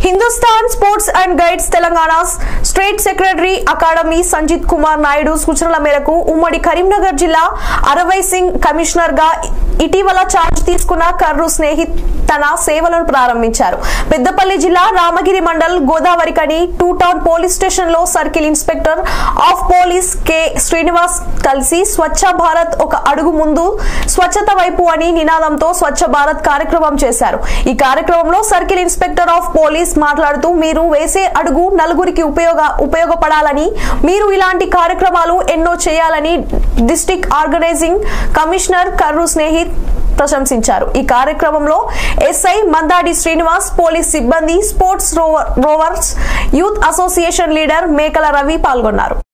Hindustan sports and guides Telangana state secretary academy Sanjit Kumar Naidu సూచనల మేరకు ఉమ్మడి కరీంనగర్ జిల్లా అరవై సింగ్ కమిషనర్ గా ఇటీవల ఛార్జ్ తీసుకున్న కర్రు స్నేహిత్ తన సేవలను ప్రారంభించారు పెద్దపల్లి జిల్లా Ramagiri mandal Godavarikhani two town police station లో circle inspector of police K Srinivas కలిసి స్వచ్ఛ భారత్ ఒక అడుగు ముందు స్వచ్ఛత వైపు అని నినాదంతో స్వచ్ఛ భారత్ కార్యక్రమం చేశారు ఈ కార్యక్రమంలో సర్కిల్ ఇన్స్పెక్టర్ ఆఫ్ పోలీస్ మాట్లాడుతూ మీరు వేసే అడుగు నలుగురికి ఉపయోగ ఉపయోగపడాలని మీరు ఇలాంటి కార్యక్రమాలు ఎన్నో చేయాలని district organizing commissioner Karru Snehith ప్రశంసించారు ఈ కార్యక్రమంలో ఎస్ఐ మందాడి శ్రీనివాస్ పోలీస్ సిబ్బంది sports rover- rovers youth association leader Mekala Ravi పాల్గొన్నారు